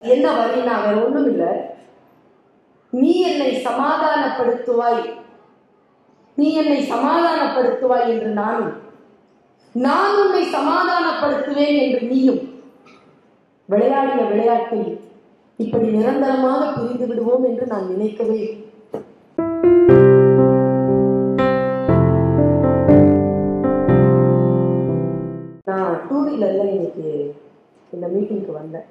என்ன வரினா வேற ஒண்ணும் இல்ல நீ என்னை சமாதானப்படுத்துவாய் நீ என்னை சமாதானப்படுத்துவாய் என்று நானும் நான் உன்னை சமாதானப்படுத்துவேன் என்று நீயும் விளையாடிய விளையாட்டில் இப்படி நிரந்தரமாக பிரிந்து விடுவோம் என்று நான் நினைக்கவே இல்லை. நான் டூ வீலர்ல இன்னைக்கு இந்த மீட்டிங்க்கு வந்தேன்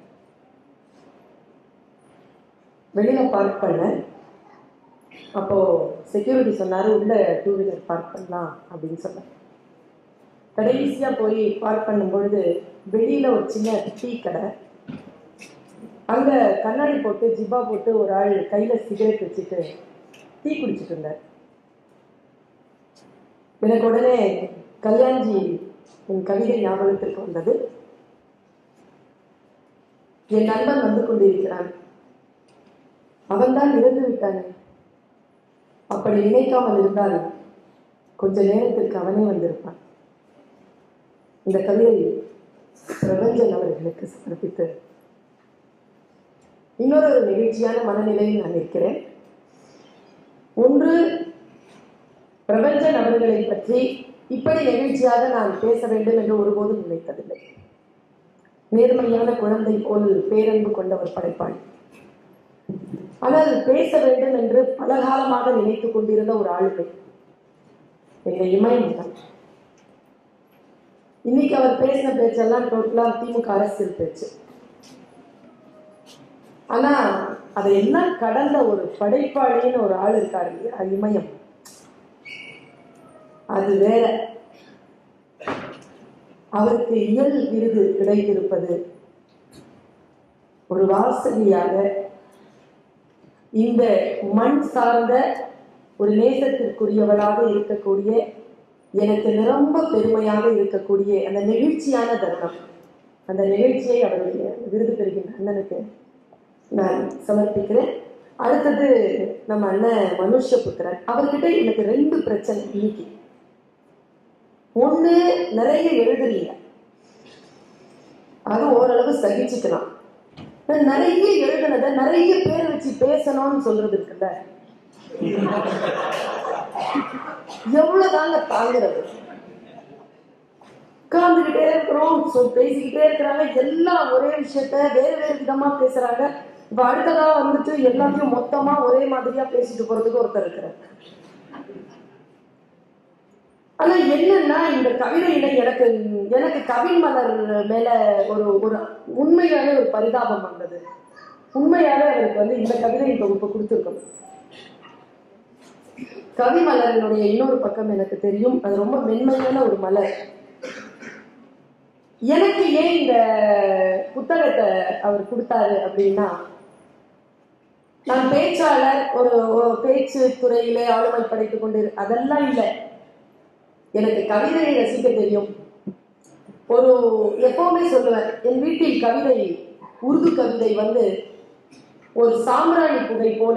வெளியில பார்க் பண்ணேன் அப்போ செக்யூரிட்டி சொன்னாரு உள்ள டூ வீலர் பார்க் பண்ணலாம் அப்படின்னு சொன்னார் கடைசியா போய் பார்க் பண்ணும் பொழுது வெளியில ஒரு சின்ன டீ கடை அங்க கண்ணாடி போட்டு ஜிப்பா போட்டு ஒரு ஆள் கையில சிகரெட் வச்சுட்டு டீ குடிச்சிட்டு இருந்தார் எனக்கு உடனே கல்யாண்ஜி என் கவிதை ஞாபகத்திற்கு வந்தது என் நண்பன் வந்து கொண்டிருக்கிறான் அவன்தான் இறந்து விட்டானே அப்படி நினைக்காமல் இருந்தால் கொஞ்ச நேரத்திற்கு அவனே வந்திருப்பான் இந்த கவிதை பிரபஞ்சன் அவர்களுக்கு சமர்ப்பித்து இன்னொரு ஒரு நெகிழ்ச்சியான மனநிலையில் நான் இருக்கிறேன் ஒன்று பிரபஞ்சன் அவர்களை பற்றி இப்படி நெகிழ்ச்சியாக நான் பேச வேண்டும் என்று ஒருபோதும் நினைத்ததில்லை நேர்மையான குழந்தை போல் பேரன்பு கொண்ட ஒரு படைப்பாளி ஆனால் பேச வேண்டும் என்று பல காலமாக நினைத்துக் கொண்டிருந்த ஒரு ஆளுமை எங்க இமயமன் இன்னைக்கு அவர் பேசின பேச்செல்லாம் டோட்டலா திமுக அரசியல் பேச்சு ஆனா அதையெல்லாம் கடந்த ஒரு படைப்பாளின்னு ஒரு ஆள் இருக்காரு இல்லையா இமயம் அது வேற அவருக்கு இயல் விருது கிடைத்திருப்பது ஒரு வாசகியாக இந்த மண் சார்ந்த ஒரு நேசத்திற்குரியவளாக இருக்கக்கூடிய எனக்கு நிரம்ப பெருமையாக இருக்கக்கூடிய அந்த நெகிழ்ச்சியான தருணம் அந்த நிகழ்ச்சியை அவருடைய விருது பெறுகின்ற அண்ணனுக்கு நான் சமர்ப்பிக்கிறேன் அடுத்தது நம்ம அண்ணன் மனுஷபுத்திரன் அவர்கிட்ட எனக்கு ரெண்டு பிரச்சனை இன்னைக்கு ஒண்ணு நிறைய எழுதுறீங்க அது ஓரளவு சகிச்சுக்கலாம் நிறைய எழுதுனத நிறைய பேர் வச்சு பேசணும்னு சொல்றது இருக்குல்ல எவ்வளவுதாங்க தாங்குறது உட்கார்ந்துகிட்டே இருக்கிறோம் so பேசிக்கிட்டே இருக்கிறாங்க எல்லாம் ஒரே விஷயத்த வேறு வேறு விதமா பேசுறாங்க இப்ப அடுத்ததா வந்துட்டு எல்லாத்தையும் மொத்தமா ஒரே மாதிரியா பேசிட்டு போறதுக்கு ஒருத்தர் இருக்கிறார் ஆனா என்னன்னா இந்த கவிதையில எனக்கு எனக்கு கவின் மலர் மேல ஒரு ஒரு உண்மையாவே ஒரு பரிதாபம் வந்தது உண்மையாவே அவருக்கு வந்து இந்த கவிதை தொகுப்பு கொடுத்துருக்கணும் கவி மலரினுடைய இன்னொரு பக்கம் எனக்கு தெரியும் அது ரொம்ப மென்மையான ஒரு மலர் எனக்கு ஏன் இந்த புத்தகத்தை அவர் கொடுத்தாரு அப்படின்னா நான் பேச்சாளர் ஒரு ஒரு பேச்சு துறையிலே ஆளுமை படைத்துக் கொண்டு அதெல்லாம் இல்லை எனக்கு கவிதையை ரசிக்க தெரியும் ஒரு எப்பவுமே சொல்லுவேன் என் வீட்டில் கவிதை உருது கவிதை வந்து ஒரு சாம்பிராணி புகை போல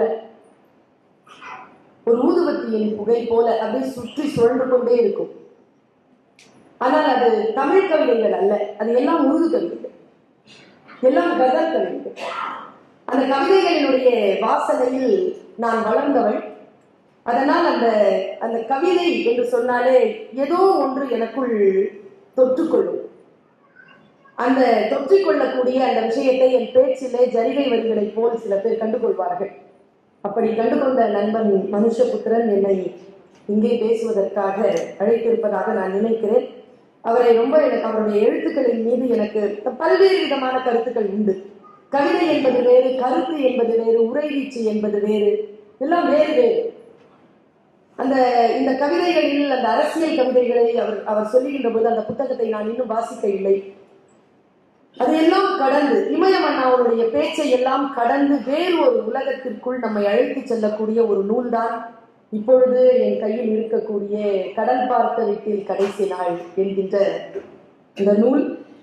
ஒரு ஊதுபத்தியின் புகை போல அப்படியே சுற்றி சுழன்று கொண்டே இருக்கும் ஆனால் அது தமிழ் கவிதைகள் அல்ல அது எல்லாம் உருது கவிதைகள் எல்லாம் கதர் கவிதைகள் அந்த கவிதைகளினுடைய வாசனையில் நான் வளர்ந்தவள் அதனால் அந்த அந்த கவிதை என்று சொன்னாலே ஏதோ ஒன்று எனக்குள் தொற்றுக்கொள்ளும் அந்த தொற்றிக்கொள்ளக்கூடிய அந்த விஷயத்தை என் பேச்சிலே ஜரிகை வரிகளைப் போல் சில பேர் கண்டுகொள்வார்கள் அப்படி கண்டுகொண்ட நண்பன் மனுஷபுத்திரன் என்னை இங்கே பேசுவதற்காக அழைத்திருப்பதாக நான் நினைக்கிறேன் அவரை ரொம்ப எனக்கு அவருடைய எழுத்துக்களின் மீது எனக்கு பல்வேறு விதமான கருத்துக்கள் உண்டு கவிதை என்பது வேறு கருத்து என்பது வேறு உரைவீச்சு என்பது வேறு எல்லாம் வேறு வேறு அந்த இந்த கவிதைகளில் அந்த அரசியல் கவிதைகளை அவர் அவர் சொல்லுகின்ற போது அந்த புத்தகத்தை நான் இன்னும் வாசிக்க இல்லை அதையெல்லாம் கடந்து இமயமன்னாவுடைய பேச்சை எல்லாம் கடந்து வேறு ஒரு உலகத்திற்குள் நம்மை அழைத்து செல்லக்கூடிய ஒரு நூல்தான் இப்பொழுது என் கையில் இருக்கக்கூடிய கடல் பார்த்த வீட்டில் கடைசி நாள் என்கின்ற இந்த நூல்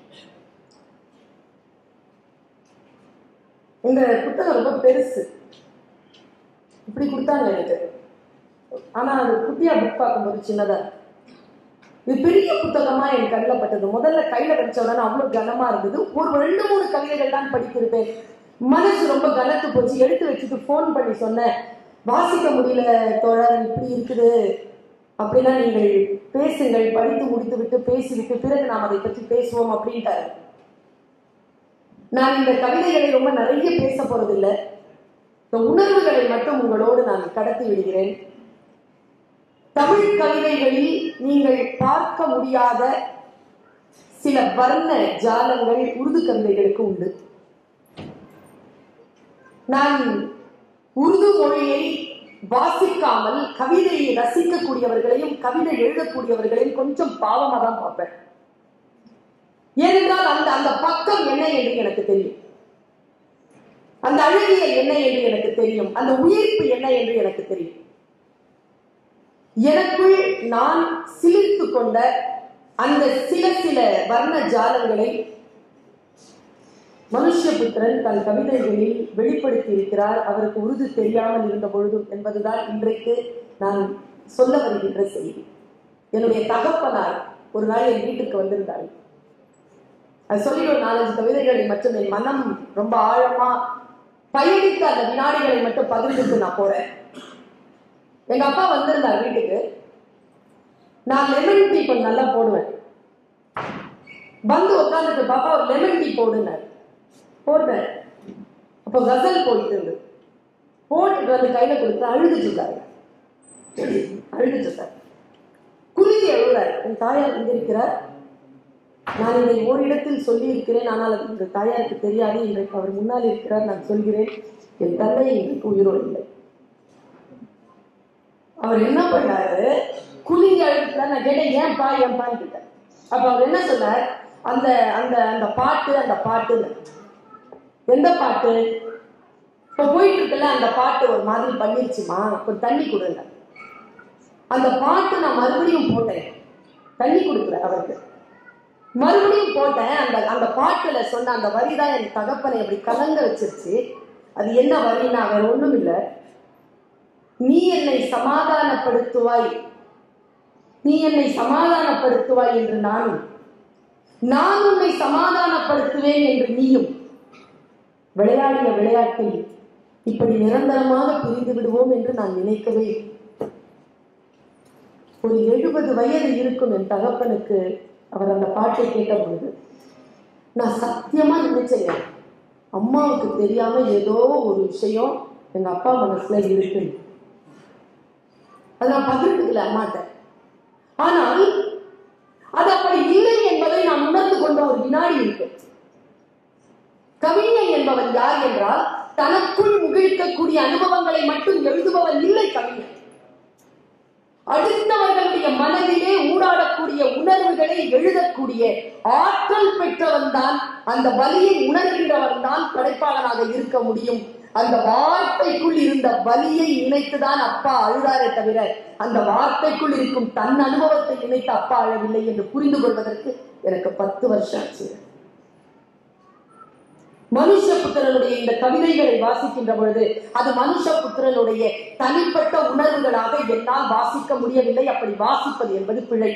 இந்த புத்தகம் ரொம்ப பெருசு இப்படி கொடுத்தாங்க எனக்கு ஆனா அது குட்டியா புக் பார்க்கும்போது சின்னதா இருக்கு. இது பெரிய புத்தகமா என் கண்ணில் பட்டது முதல்ல கையில வச்ச உடனே அவ்வளவு கனமா இருந்தது ஒரு ரெண்டு மூணு கவிதைகள் தான் படித்திருப்பேன் மனசு ரொம்ப கனத்து போச்சு எடுத்து வச்சுட்டு ஃபோன் பண்ணி சொன்னேன் வாசிக்க முடியல தோழர் இப்படி இருக்குது அப்படின்னா நீங்கள் பேசுங்கள் படித்து முடித்து விட்டு பேசிவிட்டு பிறகு நாம் அதை பற்றி பேசுவோம் அப்படின்ட்டாரு நான் இந்த கவிதைகளை ரொம்ப நிறைய பேச போறதில்லை இந்த உணர்வுகளை மட்டும் உங்களோடு நான் கடத்தி விடுகிறேன் தமிழ் கவிதைகளில் நீங்கள் பார்க்க முடியாத சில வர்ண ஜாலங்கள் உருது கவிதைகளுக்கு உண்டு நான் உருது மொழியை வாசிக்காமல் கவிதையை ரசிக்கக்கூடியவர்களையும் கவிதை எழுதக்கூடியவர்களையும் கொஞ்சம் பாவமா தான் பார்ப்பேன் ஏனென்றால் அந்த அந்த பக்கம் என்ன என்று எனக்கு தெரியும் அந்த அழகியல் என்ன என்று எனக்கு தெரியும் அந்த உயிர்ப்பு என்ன என்று எனக்கு தெரியும் எனக்குள் நான் சிலிர்த்து கொண்ட அந்த சில சில வர்ண ஜாலங்களை மனுஷபுத்திரன் தன் கவிதைகளில் வெளிப்படுத்தி இருக்கிறார் அவருக்கு உருது தெரியாமல் இருந்த பொழுதும் என்பதுதான் இன்றைக்கு நான் சொல்ல வருகின்ற செய்தி என்னுடைய தகப்பனார் ஒரு நாள் என் வீட்டுக்கு வந்திருந்தார் அது சொல்லி ஒரு நாலஞ்சு கவிதைகளை மட்டும் என் மனம் ரொம்ப ஆழமா பயணித்த அந்த வினாடிகளை மட்டும் பகிர்ந்துட்டு நான் போறேன் எங்க அப்பா வந்திருந்தார் வீட்டுக்கு நான் லெமன் டீ கொஞ்சம் நல்லா போடுவேன் வந்து உட்காந்துட்டு பாப்பா ஒரு லெமன் டீ போடுனார் போட்டேன் அப்போ கசல் போயிட்டு இருந்தது போட்டுட்டு வந்து கையில கொடுத்து அழுதுட்டு இருக்காரு அழுதுட்டு இருக்காரு குலுங்கி அழுகிறார் என் தாயார் இங்க இருக்கிறார் நான் இதை ஓரிடத்தில் சொல்லி இருக்கிறேன் ஆனால் அது இந்த தாயாருக்கு தெரியாது இன்றைக்கு அவர் முன்னால் இருக்கிறார் நான் சொல்கிறேன் என் தந்தை இன்றைக்கு உயிரோடு இல்லை அவர் என்ன பண்ணாரு குலுங்கி அழுதுட்டார் நான் கேட்டேன் ஏன்பா ஏன்பான்னு கேட்டேன் அப்ப அவர் என்ன சொன்னார் அந்த அந்த அந்த பாட்டு அந்த பாட்டுன்னு எந்த பாட்டு இப்போ போயிட்டு இருக்குல்ல அந்த பாட்டு ஒரு மாதிரி பண்ணிருச்சுமா கொஞ்சம் தண்ணி கொடுங்க அந்த பாட்டு நான் மறுபடியும் போட்டேன் தண்ணி கொடுக்கல அவருக்கு மறுபடியும் போட்டேன் அந்த அந்த பாட்டுல சொன்ன அந்த வரி தான் என் தகப்பனை அப்படி கலங்க வச்சிருச்சு அது என்ன வரினா வேற ஒண்ணும் இல்லை நீ என்னை சமாதானப்படுத்துவாய் நீ என்னை சமாதானப்படுத்துவாய் என்று நானும் நான் உன்னை சமாதானப்படுத்துவேன் என்று நீயும் விளையாடிய விளையாட்டில் இப்படி நிரந்தரமாக பிரிந்து விடுவோம் என்று நான் நினைக்கவே இல்லை. ஒரு எழுபது வயது இருக்கும் என் தகப்பனுக்கு அவர் அந்த பாட்டை கேட்ட பொழுது நான் சத்தியமா நினைச்சேங்க அம்மாவுக்கு தெரியாம ஏதோ ஒரு விஷயம் எங்க அப்பா மனசுல இருக்கு அதை நான் பகிர்ந்துக்கல அம்மாட்ட ஆனால் அது அப்படி இல்லை என்பதை நான் உணர்ந்து கொண்ட ஒரு வினாடி இருக்கு கவிஞன் என்பவன் யார் என்றால் தனக்குள் முகிழ்க்கக்கூடிய அனுபவங்களை மட்டும் எழுதுபவன் இல்லை கவிஞன் அடுத்தவர்களுடைய மனதிலே ஊடாடக்கூடிய உணர்வுகளை எழுதக்கூடிய ஆற்றல் பெற்றவன் தான் அந்த வலியை உணர்கின்றவன் தான் படைப்பாளனாக இருக்க முடியும் அந்த வார்த்தைக்குள் இருந்த வலியை நினைத்துதான் அப்பா அழுதாரே தவிர அந்த வார்த்தைக்குள் இருக்கும் தன் அனுபவத்தை நினைத்து அப்பா அழவில்லை என்று புரிந்து கொள்வதற்கு எனக்கு பத்து வருஷம் ஆச்சு மனுஷபுத்திரனுடைய இந்த கவிதைகளை வாசிக்கின்ற பொழுது அது மனுஷபுத்திரனுடைய தனிப்பட்ட உணர்வுகளாக என்னால் வாசிக்க முடியவில்லை அப்படி வாசிப்பது என்பது பிழை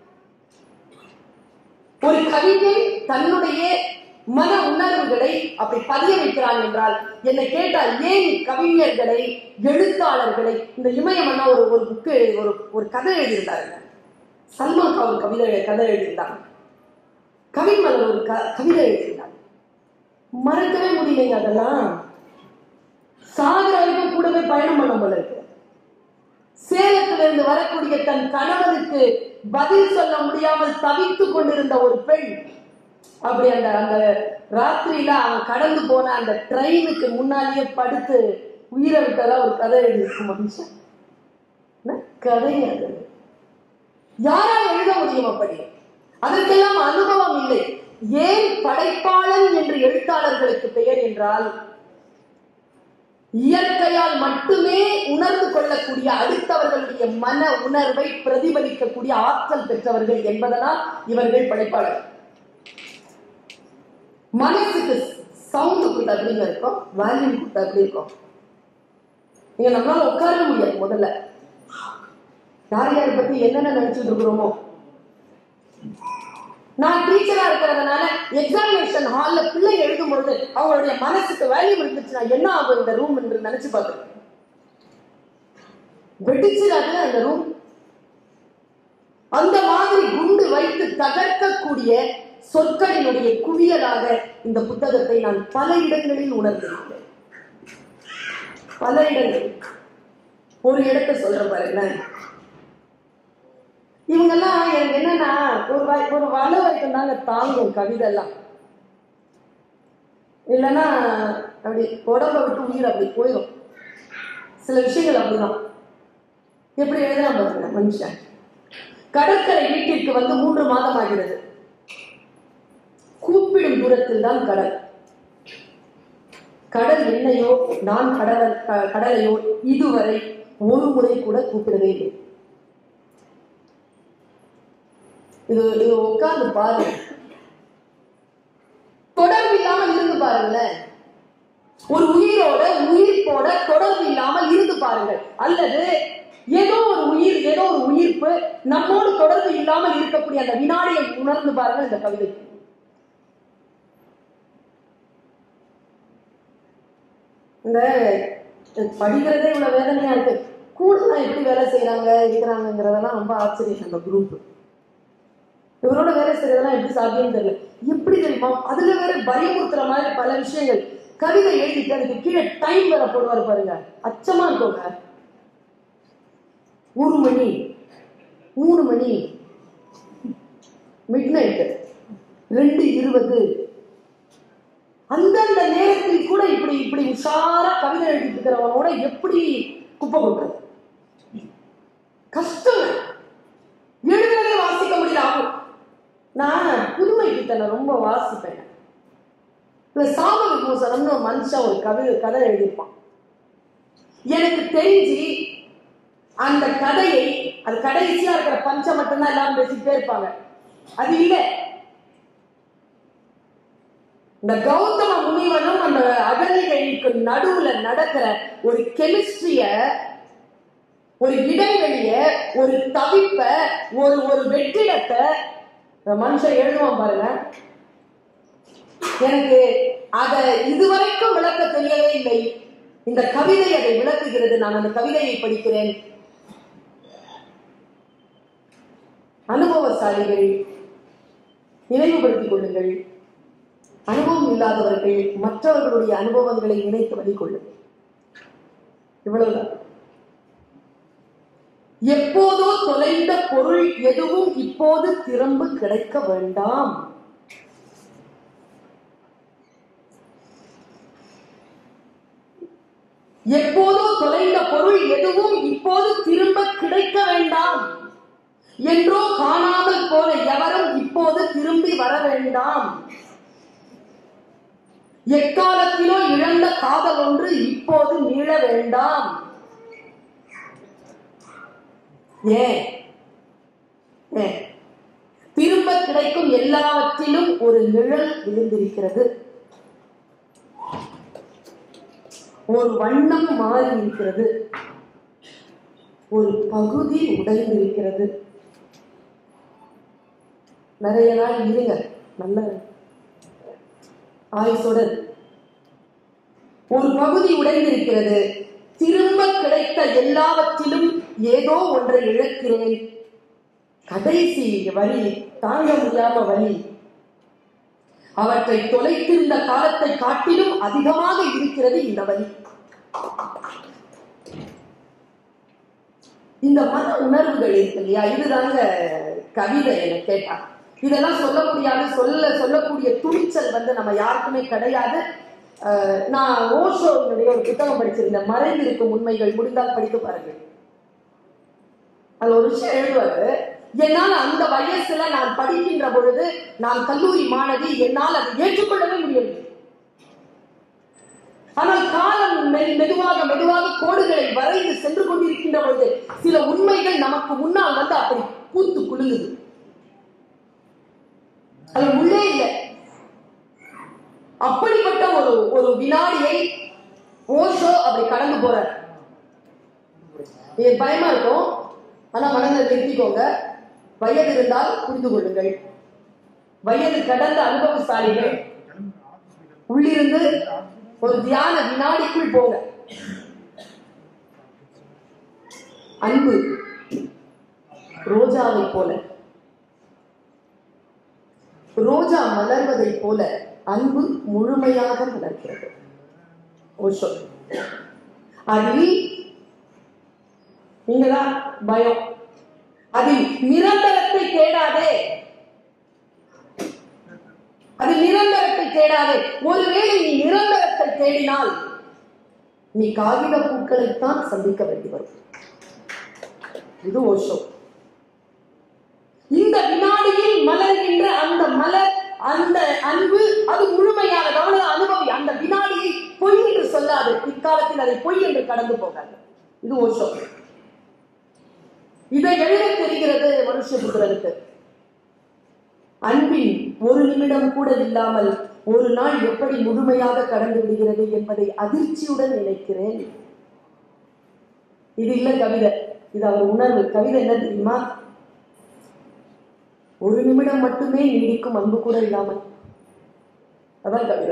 ஒரு கவிஞன் தன்னுடைய மன உணர்வுகளை அப்படி பதிய வைக்கிறான் என்றால் என்னை கேட்டால் ஏன் கவிஞர்களை எழுத்தாளர்களை இந்த இமயமன்னா ஒரு ஒரு புக்கு ஒரு ஒரு கதை எழுதியிருந்தாருங்க சல்மான் கான் ஒரு கவிதை கதை எழுதியிருந்தாங்க கவிமலர் ஒரு க கவிதை எழுதியிருந்தாங்க மறக்கவே முடியலைங்க அதெல்லாம் சாகிற வரைக்கும் கூடவே பயணம் பண்ண போல இருக்கு சேலத்திலிருந்து வரக்கூடிய தன் கணவனுக்கு பதில் சொல்ல முடியாமல் தவித்துக் கொண்டிருந்த ஒரு பெண் அப்படி அந்த அந்த ராத்திரியில அவன் கடந்து போன அந்த ட்ரெயினுக்கு முன்னாலேயே படுத்து உயிரை விட்டதா ஒரு கதை எழுதிருக்கு மனுஷன் என்ன கதை அது யாரால் எழுத முடியும் அப்படி அதற்கெல்லாம் அனுபவம் இல்லை ஏன் படைப்பாளன் என்று எழுத்தாளர்களுக்கு பெயர் என்றால் இயற்கையால் மட்டுமே உணர்ந்து கொள்ளக்கூடிய அடுத்தவர்களுடைய மன உணர்வை பிரதிபலிக்கக்கூடிய ஆற்றல் பெற்றவர்கள் என்பதனால் இவர்கள் படைப்பாளர் மனசுக்கு சவுண்டு கொடுத்தா எப்படிங்க இருக்கும் வேல்யூம் கொடுத்தா எப்படி இருக்கும் நீங்க நம்மளால உட்கார முடியாது முதல்ல யார் யாரை பத்தி என்னென்ன நினைச்சிட்டு இருக்கிறோமோ நான் டீச்சரா இருக்கிறதுனால எக்ஸாமினேஷன் ஹால்ல பிள்ளை எழுதும் பொழுது அவங்களுடைய மனசுக்கு வேல்யூ இருந்துச்சுன்னா என்ன ஆகும் இந்த ரூம் என்று நினைச்சு பார்க்கிறேன் வெடிச்சிடாது அந்த ரூம் அந்த மாதிரி குண்டு வைத்து தகர்க்கக்கூடிய சொற்களினுடைய குவியலாக இந்த புத்தகத்தை நான் பல இடங்களில் உணர்ந்திருக்கிறேன் பல இடங்களில் ஒரு இடத்தை சொல்றேன் பாருங்களேன் இவங்கெல்லாம் எனக்கு என்னன்னா ஒரு வ- ஒரு வள வரைக்கும் தாங்க தாங்கும் கவிதை எல்லாம் இல்லைன்னா அப்படி உடம்ப விட்டு உயிர் அப்படி போயிடும் சில விஷயங்கள் அப்படிதான் எப்படி எழுதுறான் பாருங்க மனுஷன் கடற்கரை வீட்டிற்கு வந்து மூன்று மாதம் ஆகிறது கூப்பிடும் தூரத்தில் தான் கடல் கடல் என்னையோ நான் கடல் க- கடலையோ இதுவரை ஒரு முறை கூட கூப்பிடவே இல்லை இது இது உட்கார்ந்து பாருங்க தொடர்பு இல்லாமல் இருந்து பாருங்களேன் ஒரு உயிரோட உயிர்ப்போட தொடர்பு இல்லாமல் இருந்து பாருங்கள் அல்லது ஏதோ ஒரு உயிர் ஏதோ ஒரு உயிர்ப்பு நம்மோடு தொடர்பு இல்லாமல் இருக்கக்கூடிய அந்த வினாடியை உணர்ந்து பாருங்கள் இந்த கவிதை இந்த படிக்கிறதே இவ்வளவு வேதனையா இருக்கு கூடலாம் எப்படி வேலை செய்யறாங்க இருக்கிறாங்கிறதெல்லாம் ரொம்ப ஆச்சரியம் அந்த குரூப் இவரோட வேலை செய்யறதெல்லாம் எப்படி சாத்தியம் தெரியல எப்படி தெரியுமா அதுல வேற பயமுறுத்துற மாதிரி பல விஷயங்கள் கவிதை எழுதிட்டு அதுக்கு கீழே டைம் வேற போடுவாரு பாருங்க அச்சமா இருக்குங்க ஒரு மணி மூணு மணி மிட் நைட்டு ரெண்டு இருபது அந்தந்த நேரத்தில் கூட இப்படி இப்படி உஷாரா கவிதை எழுதிட்டு இருக்கிறவனோட எப்படி குப்பை கொட்டுறது கஷ்டம் எழுதுறதே வாசிக்க முடியல ஆகும் நான் புதுமை கிட்ட ரொம்ப வாசிப்பேன் இந்த சாம விமோசனம்னு ஒரு மனுஷன் ஒரு கவிதை கதை எழுதியிருப்பான் எனக்கு தெரிஞ்சு அந்த கதையை அது கடைசியா இருக்கிற பஞ்சம் மட்டும்தான் எல்லாரும் பேசிக்கிட்டே இருப்பாங்க அது இல்லை இந்த கௌதம முனிவனும் அந்த அகலிகைக்கு நடுவுல நடக்கிற ஒரு கெமிஸ்ட்ரிய ஒரு இடைவெளிய ஒரு தவிப்ப ஒரு ஒரு வெற்றிடத்தை இந்த மனுஷன் எழுதுவான் பாருங்க எனக்கு அதை இதுவரைக்கும் விளக்க தெரியவே இல்லை இந்த கவிதை அதை விளக்குகிறது நான் அந்த கவிதையை படிக்கிறேன் அனுபவசாலிகள் நினைவுபடுத்திக் கொள்ளுங்கள் அனுபவம் இல்லாதவர்கள் மற்றவர்களுடைய அனுபவங்களை நினைத்து வழிகொள்ளுங்கள் இவ்வளவுதான் எப்போதோ தொலைந்த பொருள் எதுவும் இப்போது திரும்ப கிடைக்க வேண்டாம் எப்போதோ தொலைந்த பொருள் எதுவும் இப்போது திரும்ப கிடைக்க வேண்டாம் என்றோ காணாமல் போன எவரும் இப்போது திரும்பி வர வேண்டாம் எக்காலத்திலோ இழந்த காதல் ஒன்று இப்போது மீள வேண்டாம் ஏன் ஏன் திரும்ப கிடைக்கும் எல்லாவற்றிலும் ஒரு நிழல் விழுந்திருக்கிறது ஒரு வண்ணம் மாறி இருக்கிறது ஒரு பகுதி உடைந்திருக்கிறது நிறைய நாள் இருங்க நல்ல ஆயுசோட ஒரு பகுதி உடைந்திருக்கிறது திரும்ப கிடைத்த எல்லாவற்றிலும் ஏதோ ஒன்றை இழக்கிறேன் கடைசி வழி தாங்க முடியாம வழி அவற்றை தொலைத்திருந்த காலத்தை காட்டிலும் அதிகமாக இருக்கிறது இந்த வழி இந்த மன உணர்வுகள் இருக்கு இல்லையா இதுதாங்க கவிதை என கேட்டா இதெல்லாம் சொல்ல முடியாது சொல்ல சொல்லக்கூடிய துணிச்சல் வந்து நம்ம யாருக்குமே கிடையாது அஹ் நான் ஓஷோனுடைய ஒரு புத்தகம் படிச்சிருந்தேன் மறைந்திருக்கும் உண்மைகள் முடிந்தால் படித்து பாருங்கள் அது ஒரு விஷயம் எழுதுவாரு என்னால் அந்த வயசுல நான் படிக்கின்ற பொழுது நான் கல்லூரி மாணவி என்னால் அதை ஏற்றுக்கொள்ளவே முடியவில்லை ஆனால் காலம் மெ- மெதுவாக மெதுவாக கோடுகளை வரைந்து சென்று கொண்டிருக்கின்ற பொழுது சில உண்மைகள் நமக்கு முன்னால் வந்து அப்படி பூத்து குலுங்குது அது உள்ளே இல்லை அப்படிப்பட்ட ஒரு ஒரு வினாடியை ஓஷோ அப்படி கடந்து போறார் இது பயமா இருக்கும் ஆனா மனதை நிறுத்திக்கோங்க வயது இருந்தால் புரிந்து கொள்ளுங்கள் வயது கடந்த அனுபவசாலிகள் உள்ளிருந்து ஒரு தியான வினாடிக்குள் போங்க அன்பு ரோஜாவை போல ரோஜா மலர்வதைப் போல அன்பு முழுமையாக மலர்கிறது ஓஷோ அதில் நீங்கதான் பயம் அதில் நிரந்தரத்தை தேடாதே அதில் நிரந்தரத்தை தேடாதே ஒருவேளை நீ நிரந்தரத்தை தேடினால் நீ காகித பூக்களைத்தான் சந்திக்க வேண்டி வரும் இது ஓஷோ இந்த வினாடியில் மலர்கின்ற அந்த மலர் அந்த அன்பு அது முழுமையானது அவ்வளவு அனுபவி அந்த வினாடியை பொய் என்று சொல்லாது இக்காலத்தில் அதை பொய் என்று கடந்து போகாது இது ஓஷோ இதை எழுத தெரிகிறது மனுஷபுத்திரனுக்கு அன்பின் ஒரு நிமிடம் கூட இல்லாமல் ஒரு நாள் எப்படி முழுமையாக கடந்து விடுகிறது என்பதை அதிர்ச்சியுடன் நினைக்கிறேன் இது இல்ல கவிதை இது அவர் உணர்வு கவிதை என்ன தெரியுமா ஒரு நிமிடம் மட்டுமே நீடிக்கும் அன்பு கூட இல்லாமல் அதான் கவிதை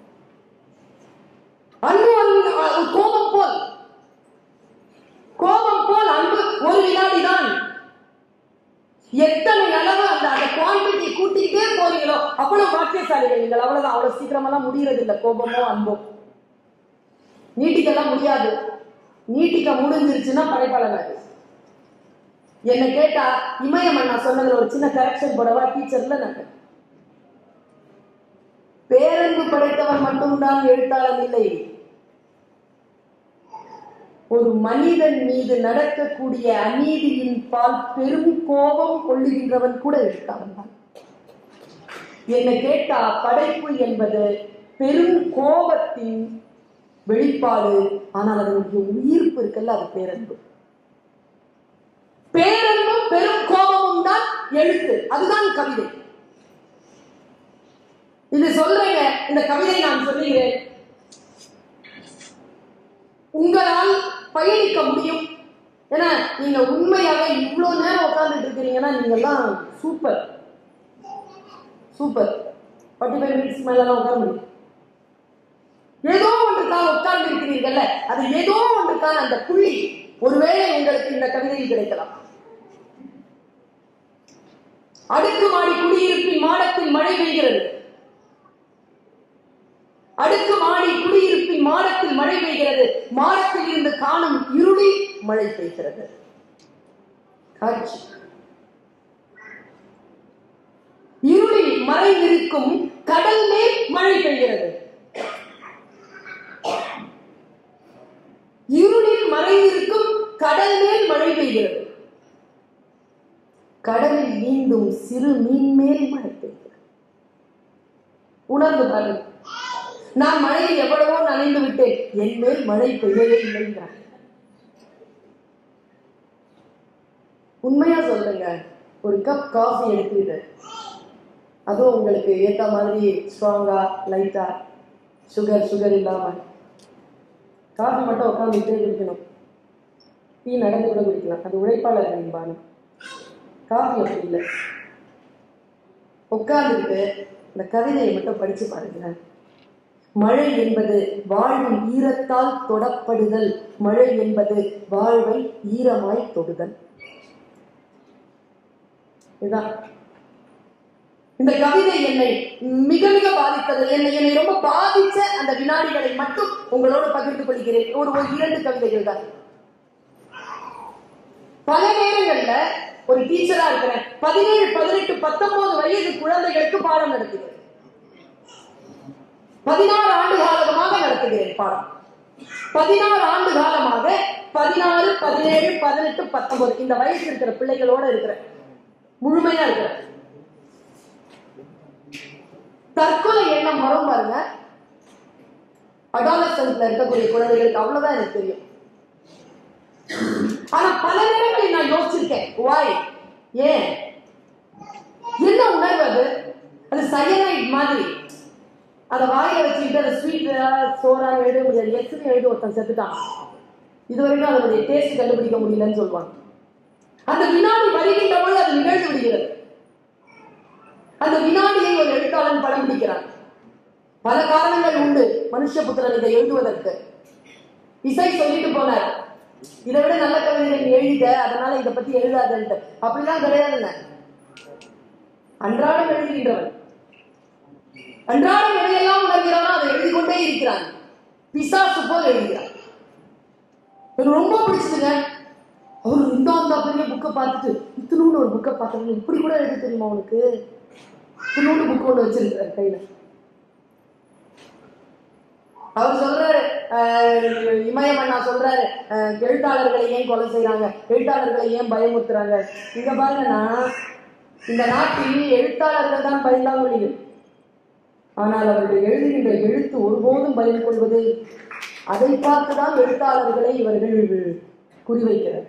அன்பு ஒரு ஒரு கோபம் போல் கோபம் போல் அன்பு ஒரு வினாடி தான் எத்தனை அளவு அந்த அந்த குவான்டிட்டி கூட்டிக்கிட்டே போறீங்களோ அவ்வளவு பாக்கியசாலிகள் நீங்கள் அவ்வளவுதான் அவ்வளவு சீக்கிரமெல்லாம் முடியறது இல்லை கோபமோ அன்போ நீட்டிக்கலாம் முடியாது நீட்டிக்க முடிஞ்சிருச்சுன்னா படைப்பாளர் அது என்னை கேட்டா இமயம் நான் சொன்னதுல ஒரு சின்ன கரெக்ஷன் போடவா டீச்சர்ல நாங்க பேரன்பு படைத்தவன் மட்டும்தான் எழுத்தாளன் இல்லை ஒரு மனிதன் மீது நடக்கக்கூடிய அநீதியின் பால் பெரும் கோபம் கொள்ளுகின்றவன் கூட எழுத்தாளன் தான் என்னை கேட்டா படைப்பு என்பது பெரும் கோபத்தின் வெளிப்பாடு ஆனால் அதனுடைய உயிர்ப்பு இருக்குல்ல அது பேரன்பு பேரன்பும் பெரும் கோபமும் தான் எழுத்து அதுதான் கவிதை இது சொல்றேங்க இந்த கவிதை நான் சொல்லுகிறேன் உங்களால் பயணிக்க முடியும் ஏன்னா நீங்க உண்மையாக இவ்வளவு நேரம் உட்கார்ந்துட்டு இருக்கிறீங்கன்னா நீங்கெல்லாம் super super forty five minutes மேலாம் உட்கார முடியும் ஏதோ ஒன்றுக்காக உட்கார்ந்து இருக்கிறீர்கள்ல அது ஏதோ ஒன்றுக்கான அந்த புள்ளி ஒருவேளை உங்களுக்கு இந்த கவிதையில் கிடைக்கலாம் அடுக்குமாடி குடியிருப்பின் மாடத்தில் மழை பெய்கிறது அடுக்குமாடி குடியிருப்பின் மாடத்தில் மழை பெய்கிறது மாடத்தில் இருந்து காணும் இருளில் மழை பெய்கிறது காட்சி இருளில் மறைந்திருக்கும் கடல் மேல் மழை பெய்கிறது இருளில் மறைந்திருக்கும் கடல் மேல் மழை பெய்கிறது கடலில் நீந்தும் சிறு மீன் மேல் மழை பெய்கிறது உணர்ந்து பாருங்கள் நான் மழையில் எவ்வளவோ நனைந்து விட்டேன் என் மேல் மழை பெய்யவே இல்லைங்கிறார் உண்மையா சொல்லுங்க ஒரு கப் காஃபி எடுத்துக்கிட்டு அதுவும் உங்களுக்கு ஏத்த மாதிரி ஸ்ட்ராங்கா லைட்டா சுகர் சுகர் இல்லாம காஃபி மட்டும் உட்காந்துட்டே குடிக்கணும் டீ நடந்து கூட குடிக்கலாம் அது உழைப்பாளர்களின் பானம் காஃபி அப்படி இல்லை உட்கார்ந்துட்டு இந்த கவிதையை மட்டும் படிச்சு பாருங்க மழை என்பது வாழ்வின் ஈரத்தால் தொடப்படுதல் மழை என்பது வாழ்வை ஈரமாய் தொடுதல் இதுதான் இந்த கவிதை என்னை மிக மிக பாதித்தது என்னை என்னை ரொம்ப பாதிச்ச அந்த வினாடிகளை மட்டும் உங்களோடு பகிர்ந்து கொள்கிறேன் ஒரு ஒரு இரண்டு கவிதைகள் தான் பல நேரங்கள்ல ஒரு டீச்சரா இருக்கிறேன் பதினேழு பதினெட்டு பத்தொன்பது வயது குழந்தைகளுக்கு பாடம் நடத்துகிறேன் பதினாறு ஆண்டு காலமாக நடத்துகிறேன் பாடம் பதினாறு ஆண்டு காலமாக பதினாறு பதினேழு பதினெட்டு பத்தொன்பது இந்த வயசு இருக்கிற பிள்ளைகளோட இருக்கிறேன் முழுமையா இருக்கிறேன் தற்கொலை எண்ணம் வரும் பாருங்க அடாலசன்ஸ்ல இருக்கக்கூடிய குழந்தைகளுக்கு அவ்வளவுதான் எனக்கு தெரியும் ஆனா பல நேரங்களில் நான் யோசிச்சிருக்கேன் வாய் ஏன் என்ன உணர்வு அது அது சயனைட் மாதிரி அதை வாயில வச்சுக்கிட்டு அதை ஸ்வீட் சோறா எழுத முடியாது எக்ஸ்னு எழுத ஒருத்தன் செத்துட்டான் இது வரைக்கும் அதனுடைய டேஸ்ட் கண்டுபிடிக்க முடியலன்னு சொல்லுவாங்க அந்த வினாடி வருகின்ற பொழுது அது நிகழ்ந்து விடுகிறது அந்த வினாடியை ஒரு எழுத்தாளன் படம் பிடிக்கிறான் பல காரணங்கள் உண்டு மனுஷபுத்திரன் இதை எழுதுவதற்கு இசை சொல்லிட்டு போனார் இதை விட நல்ல கவிதை நீ எழுதிட்ட அதனால இதை பத்தி எழுதாதன்ட்டு அப்படிலாம் கிடையாதுங்க அன்றாடம் எழுதுகின்றவன் அன்றாடம் எதையெல்லாம் உணர்கிறானோ அதை எழுதி கொண்டே இருக்கிறான் பிசாசு போல் எழுதுகிறான் எனக்கு ரொம்ப பிடிச்சதுங்க அவர் இந்த அந்த பெரிய புக்கை பார்த்துட்டு இத்தினூண்டு ஒரு புக்கை பார்த்துட்டு இப்படி கூட எழுத தெரியுமா உனக்கு இத்தினூண்டு புக் ஒன்று வச்சிருக்கிறார் கையில அவர் சொல்றாரு அஹ், இமயமன்னா சொல்றாரு அஹ், எழுத்தாளர்களை ஏன் கொலை செய்றாங்க எழுத்தாளர்களை ஏன் பயமுறுத்துறாங்க இங்க பாருங்கன்னா இந்த நாட்டில் எழுத்தாளர்கள் தான் பயந்தாங்க ஆனால் அவர்கள் எழுதுகின்ற எழுத்து ஒருபோதும் பயம் கொள்வது அதை பார்த்துதான் எழுத்தாளர்களை இவர்கள் குறிவைக்கிறார்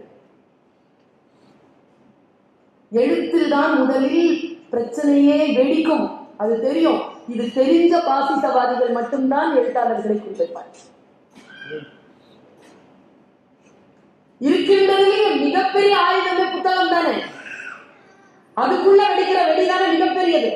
எழுத்தில் தான் முதலில் பிரச்சனையே வெடிக்கும் அது தெரியும் இது தெரிஞ்ச பாசிசவாதிகள் மட்டும்தான் எழுத்தாளர்களை குறிவைப்பார் இருக்கின்றதுலேயே மிகப்பெரிய ஆயுதமே புத்தகம் தானே அதுக்குள்ள வெடிக்கிற வெடிதானே மிகப்பெரியது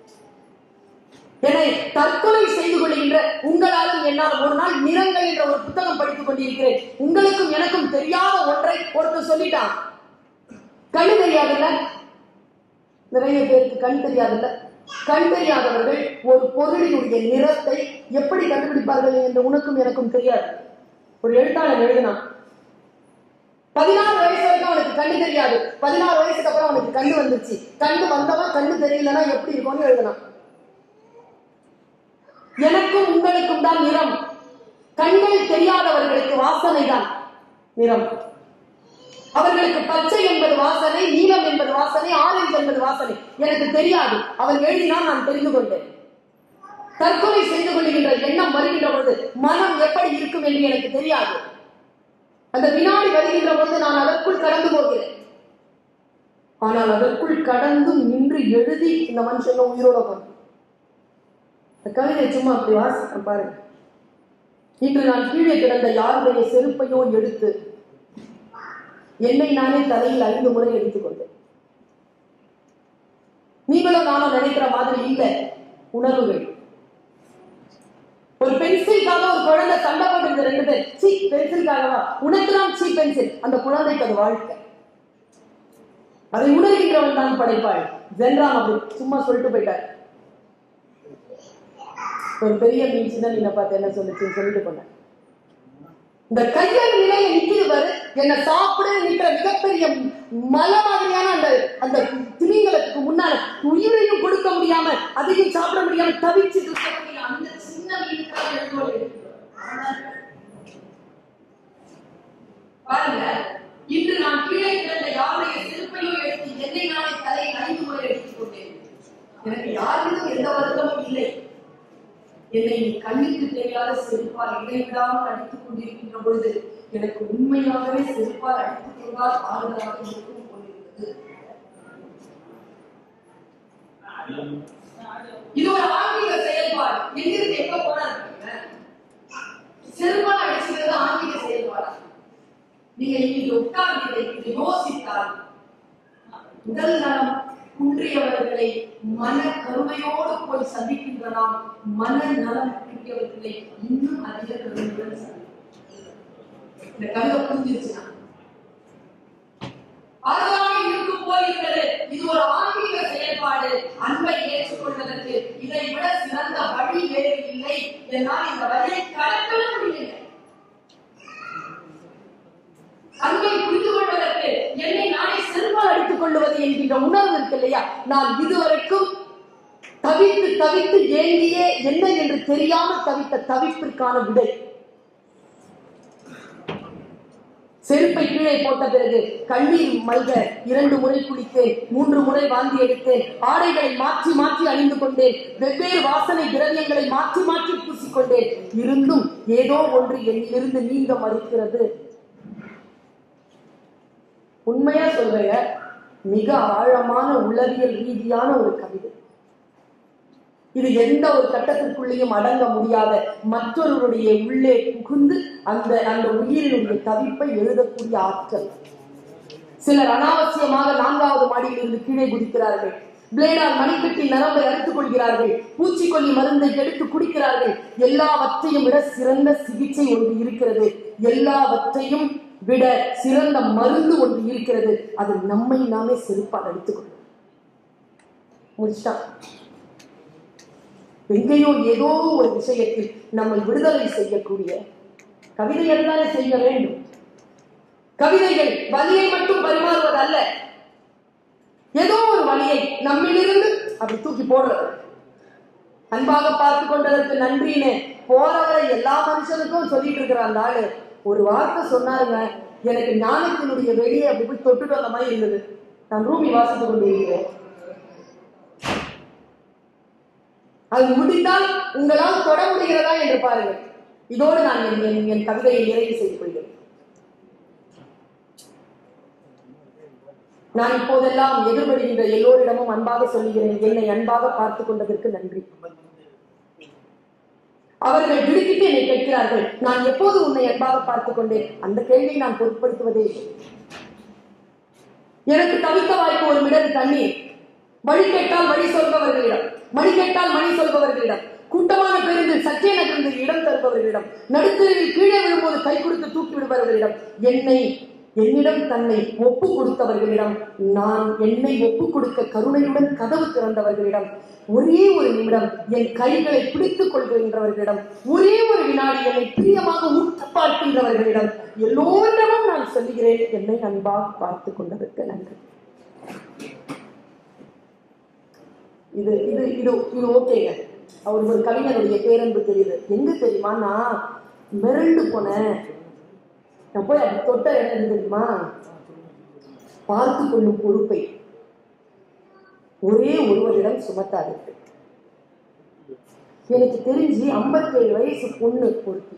என்னை தற்கொலை செய்து கொள்கின்ற உங்களாலும் என்னால் ஒரு நாள் நிறங்கள் என்ற ஒரு புத்தகம் படித்துக் கொண்டிருக்கிறேன் உங்களுக்கும் எனக்கும் தெரியாத ஒன்றை ஒருத்தர் சொல்லிட்டான் கண்ணு தெரியாதுல்ல நிறைய பேருக்கு கண் தெரியாதுல்ல கண் தெரியாதவர்கள் ஒரு பொருளினுடைய நிறத்தை எப்படி கண்டுபிடிப்பார்கள் என்று உனக்கும் எனக்கும் தெரியாது ஒரு எழுத்தாளர் எழுதினான் பதினாறு வயசு வரைக்கும் அவனுக்கு கண்ணு தெரியாது பதினாறு வயசுக்கு அப்புறம் அவனுக்கு கண்ணு வந்துருச்சு கண்ணு வந்தவன் கண்ணு தெரியலன்னா எப்படி இருக்கும்னு எழுதினான் எனக்கும் உங்களுக்கும் தான் நிறம் கண்கள் தெரியாதவர்களுக்கு வாசனை தான் நிறம் அவர்களுக்கு பச்சை என்பது வாசனை நீலம் என்பது வாசனை ஆரஞ்சு என்பது வாசனை எனக்கு தெரியாது அவன் எழுதினால் நான் தெரிந்து கொண்டேன் தற்கொலை செய்து கொள்கின்ற எண்ணம் வருகின்ற பொழுது மனம் எப்படி இருக்கும் என்று எனக்கு தெரியாது அந்த வினாடி வருகின்ற பொழுது நான் அதற்குள் கடந்து போகிறேன் ஆனால் அதற்குள் கடந்தும் நின்று எழுதி இந்த மனுஷன் உயிரோட உட்கார்ந்து இந்த கவிதை சும்மா அப்படி வாசிக்கிறேன் பாருங்க இன்று நான் கீழே கிடந்த யாருடைய செருப்பையோ எடுத்து என்னை நானே தலையில் ஐந்து முறை எடுத்துக் கொண்டேன் நீங்களும் நானும் நினைக்கிற மாதிரி இல்லை உணர்வுகள் ஒரு பென்சிலுக்காக ஒரு குழந்தை சண்டை போட்டு ரெண்டு பேர் சீ பென்சிலுக்காகவா உனக்கு தான் சீ பென்சில் அந்த குழந்தைக்கு அது வாழ்க்கை அதை உணர்கின்றவன் தான் படைப்பாள் ஜென்ராம் அப்படி சும்மா சொல்லிட்டு போயிட்டார் ஒரு பெரிய மீன் சின்ன மீனை பார்த்து என்ன சொல்லுச்சுன்னு சொல்லிட்டு போனேன் இந்த கையல் நிலையை நிக்குது பாரு என்ன சாப்பிட நிக்கிற மிகப்பெரிய மலை மாதிரியான அந்த அந்த திமிங்கலத்துக்கு முன்னால உயிரையும் கொடுக்க முடியாம அதையும் சாப்பிட முடியாம தவிச்சுட்டு இருக்கக்கூடிய அந்த சின்ன மீனுக்காக எழுதுவோம் பாருங்க இன்று நான் கீழே கிடந்த யாருடைய செருப்பையும் எடுத்து என்னை நானே தலையில் ஐந்து முறை எடுத்துக் கொண்டேன் எனக்கு யாருக்கும் எந்த வருத்தமும் இல்லை என்னை நீ கண்ணுக்கு தெரியாத செருப்பால் இடைவிடாமல் அடித்துக் கொண்டிருக்கின்ற பொழுது எனக்கு உண்மையாகவே செருப்பால் அடித்துக் கொண்டால் ஆறுதலாக இருக்கும் போலிருந்தது இது ஒரு ஆன்மீக செயல்பாடு எங்கிருந்து எங்க போனாரு செருப்பால் அடிச்சுக்கிறது ஆன்மீக செயல்பாடு நீங்க இன்னைக்கு உட்கார்ந்து இதை யோசித்தால் உடல் நலம் குன்றியவர்களை மன கருமையோடு போய் சந்திக்கின்ற நாம் மன நலம் குன்றியவர்களை இன்னும் அதிக கருமையுடன் சந்திக்கிறோம் இந்த கவிதை புரிஞ்சிருச்சுன்னா அதுதான் இருக்கும் போயிருக்கிறது இது ஒரு ஆன்மீக செயல்பாடு அன்பை ஏற்றுக்கொள்வதற்கு இதை விட சிறந்த வழி வேறு இல்லை என்னால் இந்த வழியை கடக்கவே முடியவில்லை அன்பை புரிந்து கொள்வதற்கு என்னை நானே செல்வால் அடித்துக் கொள்வது என்கின்ற உணர்வு இருக்கு இல்லையா நான் இதுவரைக்கும் தவித்து தவித்து ஏங்கியே என்ன என்று தெரியாமல் தவித்த தவிப்பிற்கான விடை செருப்பை கீழே போட்ட பிறகு கண்ணீர் மல்க இரண்டு முறை குளித்தேன் மூன்று முறை வாந்தி எடுத்தேன் ஆடைகளை மாற்றி மாற்றி அணிந்து கொண்டேன் வெவ்வேறு வாசனை திரவியங்களை மாற்றி மாற்றி பூசிக்கொண்டேன் இருந்தும் ஏதோ ஒன்று என்னிலிருந்து நீங்க மறுக்கிறது உண்மையா சொல்றேங்க மிக ஆழமான உளவியல் ரீதியான ஒரு கவிதை இது எந்த ஒரு கட்டத்திற்குள்ளேயும் அடங்க முடியாத மற்றொருவருடைய உள்ளே புகுந்து அந்த அந்த உயிரினுடைய தவிப்பை எழுதக்கூடிய ஆற்றல் சிலர் அனாவசியமாக நான்காவது மாடியில் இருந்து கீழே குதிக்கிறார்கள் பிளேடால் மணிக்கட்டி நரம்பை அறுத்துக் கொள்கிறார்கள் பூச்சிக்கொல்லி மருந்தை எடுத்து குடிக்கிறார்கள் எல்லாவற்றையும் விட சிறந்த சிகிச்சை ஒன்று இருக்கிறது எல்லாவற்றையும் விட சிறந்த மருந்து ஒன்று இருக்கிறது அது நம்மை நாமே செருப்பால் அடித்துக் கொள்ளும் முடிச்சிட்டான் எங்கேயோ ஏதோ ஒரு விஷயத்தில் நம்மை விடுதலை செய்யக்கூடிய கவிதை அதுதானே செய்ய வேண்டும் கவிதைகள் வலியை மட்டும் பரிமாறுவது அல்ல ஏதோ ஒரு வழியை நம்மிலிருந்து அப்படி தூக்கி போடுறது அன்பாக பார்த்து கொண்டதற்கு நன்றின்னு போறவரை எல்லா மனுஷனுக்கும் சொல்லிட்டு இருக்கிற அந்த ஆளு ஒரு வார்த்தை சொன்னாருங்க எனக்கு ஞானத்தினுடைய வெளியே அப்படி போய் தொட்டுட்டு வந்த மாதிரி இருந்தது நான் ரூமி வாசித்துக் கொண்டிருக்கிறேன் அது முடிந்தால் உங்களால் தொட முடிகிறதா என்று பாருங்கள் இதோடு நான் என் என் என் கவிதையை நிறைவு செய்து கொள்கிறேன் நான் இப்போதெல்லாம் எதிர்படுகின்ற எல்லோரிடமும் அன்பாக சொல்லுகிறேன் என்னை அன்பாக பார்த்து கொண்டதற்கு நன்றி அவர்கள் திடுக்கிட்டு என்னை கேட்கிறார்கள் நான் எப்போது உன்னை அன்பாக பார்த்துக் கொண்டேன் அந்த கேள்வியை நான் பொருட்படுத்துவதே இல்லை எனக்கு தவித்த வாய்ப்பு ஒரு மிடரு தண்ணீர் வழி கேட்டால் வழி சொல்பவர்களிடம் மணி கேட்டால் மணி சொல்பவர்களிடம் கூட்டமான பேருந்தில் சற்றே நகர்ந்து இடம் தருபவர்களிடம் நடுத்தருவில் கீழே விழும்போது கை கொடுத்து தூக்கி விடுபவர்களிடம் என்னை என்னிடம் தன்னை ஒப்பு கொடுத்தவர்களிடம் நான் என்னை ஒப்பு கொடுக்க கருணையுடன் கதவு திறந்தவர்களிடம் ஒரே ஒரு நிமிடம் என் கைகளை பிடித்துக் கொள்கின்றவர்களிடம் ஒரே ஒரு வினாடி என்னை பிரியமாக உற்று பார்க்கின்றவர்களிடம் எல்லோரிடமும் நான் சொல்லுகிறேன் என்னை அன்பாக பார்த்து கொண்டதற்கு நன்றி இது இது இது இது ஓகேங்க அவர் ஒரு கவிஞருடைய பேரன்பு தெரியுது எங்க தெரியுமா நான் மிரண்டு போனேன் நான் போய் அப்படி தொட்ட இடம் எது தெரியுமா பார்த்து கொள்ளும் பொறுப்பை ஒரே ஒருவரிடம் சுமத்தாதீர்கள் எனக்கு தெரிஞ்சு 57 வயசு பொண்ணு பொறுப்பு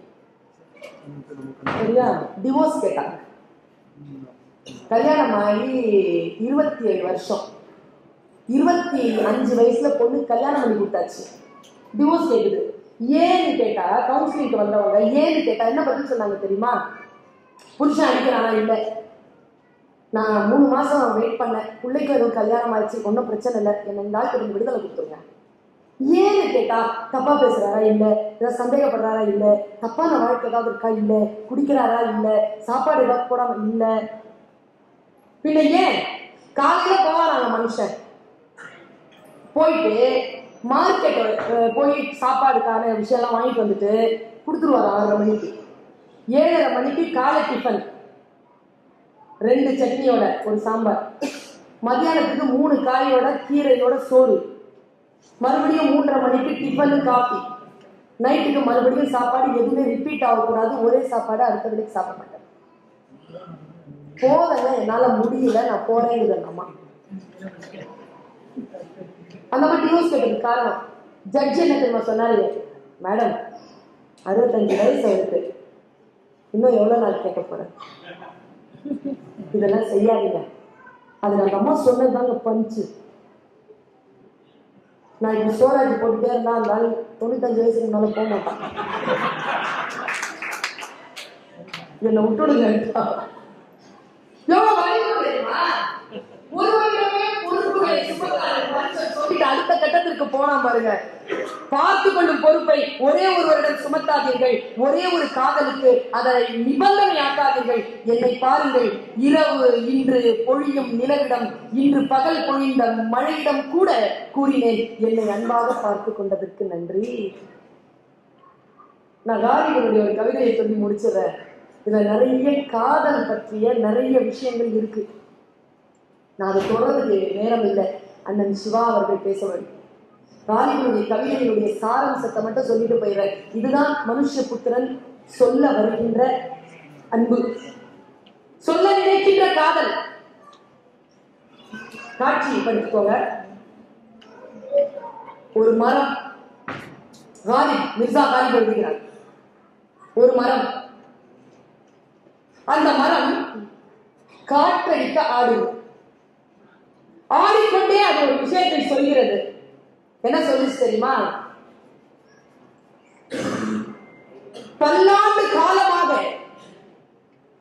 சரியா டிவோர்ஸ் கேட்டாங்க கல்யாணம் ஆகி இருபத்தி ஏழு வருஷம் இருபத்தி அஞ்சு வயசுல பொண்ணு கல்யாணம் பண்ணி கொடுத்தாச்சு டிவோர்ஸ் கேக்குது ஏன்னு கேட்டா கவுன்சிலிங்க்கு வந்தவங்க ஏன்னு கேட்டா என்ன பதில் சொன்னாங்க தெரியுமா புருஷன் அடிக்கிறானா இல்லை நான் மூணு மாசம் வெயிட் பண்ணேன் பிள்ளைக்கு எதுவும் கல்யாணம் ஆயிடுச்சு ஒன்றும் பிரச்சனை இல்லை என்ன இந்த ஆளுக்கு கொஞ்சம் விடுதலை கொடுத்துருங்க ஏன்னு கேட்டா தப்பா பேசுறாரா இல்ல ஏதாவது சந்தேகப்படுறாரா இல்ல தப்பான வாழ்க்கை ஏதாவது இருக்கா இல்ல குடிக்கிறாரா இல்ல சாப்பாடு ஏதாவது போடாம இல்ல பின்ன ஏன் காலையில போவாராங்க மனுஷன் போயிட்டு மார்க்கெட் போய் சாப்பாடுக்கான விஷயம்லாம் வாங்கிட்டு வந்துட்டு கொடுத்துருவாரு ஆறரை மணிக்கு ஏழரை மணிக்கு காலை டிஃபன் ரெண்டு சட்னியோட ஒரு சாம்பார் மத்தியானத்துக்கு மூணு காயோட கீரையோட சோறு மறுபடியும் மூன்றரை மணிக்கு டிஃபனு காஃபி நைட்டுக்கு மறுபடியும் சாப்பாடு எதுவுமே ரிப்பீட் ஆகக்கூடாது ஒரே சாப்பாடு அடுத்த வேலைக்கு சாப்பிட மாட்டேன் போதங்க என்னால முடியல நான் போறேங்குது அந்த அம்மா அந்த மாதிரி டிவோர்ஸ் கேட்டதுக்கு காரணம் ஜட்ஜ் என்ன தெரியுமா சொன்னாரு மேடம் அறுபத்தஞ்சு வயசு இருக்கு இன்னும் எவ்வளவு நாள் கேட்க போறேன் இதெல்லாம் செய்யாதீங்க அது அந்த அம்மா சொன்னதுதாங்க பஞ்சு நான் இப்ப ஸ்டோரேஜ் போட்டுட்டே இருந்தா அந்த ஆள் தொண்ணூத்தஞ்சு வயசுக்கு மேல போக மாட்டான் என்னை விட்டுடுங்க எவ்வளவு வலிக்கும் தெரியுமா? ஒருவரிடமே பொறுப்புகளை சுமத்தாத மனுஷன் சொல்லிட்டு அடுத்த கட்டத்திற்கு போனா பாருங்க பார்த்து கொள்ளும் பொறுப்பை ஒரே ஒருவரிடம் சுமத்தாதீர்கள் ஒரே ஒரு காதலுக்கு அதை நிபந்தனை ஆக்காதீர்கள் என்னை பாருங்கள் இரவு இன்று பொழியும் நிலவிடம் இன்று பகல் பொழிந்த மழையிடம் கூட கூறினேன் என்னை அன்பாக பார்த்து கொண்டதற்கு நன்றி நான் காரிகளுடைய ஒரு கவிதையை சொல்லி முடிச்சிடுறேன் இதுல நிறைய காதல் பற்றிய நிறைய விஷயங்கள் இருக்கு நான் அதை தொடர்றதுக்கு நேரம் இல்லை அண்ணன் சிவா அவர்கள் பேச வேண்டும் காலிகளுடைய கவிதைகளுடைய சாராம்சத்தை மட்டும் சொல்லிட்டு போயிடுறேன் இதுதான் மனுஷபுத்திரன் சொல்ல வருகின்ற அன்பு சொல்ல நினைக்கின்ற காதல் காட்சி படிச்சுக்கோங்க ஒரு மரம் காலிப் மிர்சா காலிப் எழுதுகிறார் ஒரு மரம் அந்த மரம் காற்றடிக்க ஆடுது ஆடிக்கொண்டே அது ஒரு விஷயத்தை சொல்கிறது என்ன சொல்லுச்சு தெரியுமா பல்லாண்டு காலமாக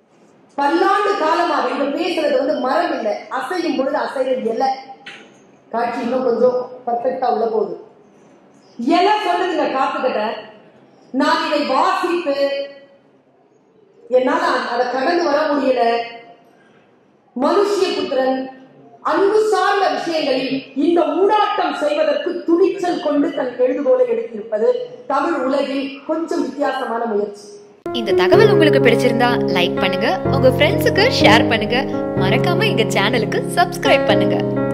பல்லாண்டு காலமாக இங்க பேசுறது வந்து மரம் இல்லை அசையும் பொழுது அசைறது இலை காட்சி இன்னும் கொஞ்சம் பர்ஃபெக்டா உள்ள போகுது எல்லாம் சொல்லுதுங்க காத்துக்கிட்ட நான் இதை வாசித்து என்னால அதை கடந்து வர முடியல மனுஷிய புத்திரன் அன்பு சார்ந்த விஷயங்களில் இந்த ஊடாட்டம் செய்வதற்கு துணிச்சல் கொண்டு தன் எழுதுகோலை எடுத்திருப்பது தமிழ் உலகில் கொஞ்சம் வித்தியாசமான முயற்சி இந்த தகவல் உங்களுக்கு பிடிச்சிருந்தா லைக் பண்ணுங்க உங்க ஃப்ரெண்ட்ஸுக்கு ஷேர் பண்ணுங்க மறக்காம எங்க சேனலுக்கு சப்ஸ்கிரைப் பண்ணுங்க